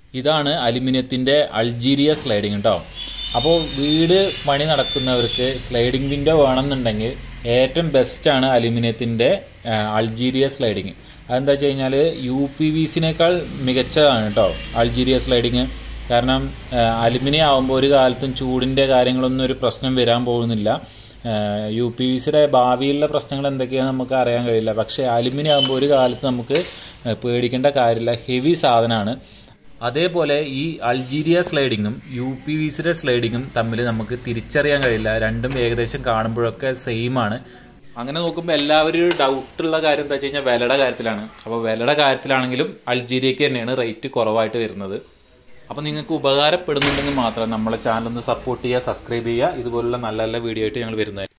ഇതാണ് അലുമിനിയത്തിൻ്റെ അൾജീരിയ സ്ലൈഡിങ് കേട്ടോ അപ്പോൾ വീട് പണി നടക്കുന്നവർക്ക് സ്ലൈഡിംഗ് വിൻഡോ വേണമെന്നുണ്ടെങ്കിൽ ഏറ്റവും ബെസ്റ്റാണ് അലുമിനിയത്തിൻ്റെ അൾജീരിയ സ്ലൈഡിങ് അതെന്താ വെച്ച് കഴിഞ്ഞാൽ യു പി വി സിനേക്കാൾ മികച്ചതാണ് കേട്ടോ അൾജീരിയ സ്ലൈഡിങ് കാരണം അലുമിനിയം ആകുമ്പോൾ ഒരു കാലത്തും ചൂടിൻ്റെ കാര്യങ്ങളൊന്നും ഒരു പ്രശ്നം വരാൻ പോകുന്നില്ല യു പി വി സിയുടെ ഭാവിയിലുള്ള പ്രശ്നങ്ങൾ എന്തൊക്കെയാണെന്ന് നമുക്ക് അറിയാൻ കഴിയില്ല പക്ഷേ അലുമിനിയം ആകുമ്പോൾ ഒരു കാലത്ത് നമുക്ക് പേടിക്കേണ്ട കാര്യമില്ല ഹെവി സാധനമാണ് അതേപോലെ ഈ അൾജീരിയ സ്ലൈഡിങ്ങും യു പി വി സിയുടെ സ്ലൈഡിങ്ങും തമ്മിൽ നമുക്ക് തിരിച്ചറിയാൻ കഴിയില്ല രണ്ടും ഏകദേശം കാണുമ്പോഴൊക്കെ സെയിം ആണ് അങ്ങനെ നോക്കുമ്പോൾ എല്ലാവരും ഒരു ഡൗട്ടുള്ള കാര്യം എന്താ വെച്ച് കഴിഞ്ഞാൽ വിലയുടെ കാര്യത്തിലാണ് അപ്പോൾ വിലയുടെ കാര്യത്തിലാണെങ്കിലും അൾജീരിയക്ക് തന്നെയാണ് റേറ്റ് കുറവായിട്ട് വരുന്നത് അപ്പോൾ നിങ്ങൾക്ക് ഉപകാരപ്പെടുന്നുണ്ടെങ്കിൽ മാത്രം നമ്മളെ ചാനൽ ഒന്ന് സപ്പോർട്ട് ചെയ്യുക സബ്സ്ക്രൈബ് ചെയ്യുക ഇതുപോലുള്ള നല്ല നല്ല വീഡിയോ ആയിട്ട് ഞങ്ങൾ വരുന്നത്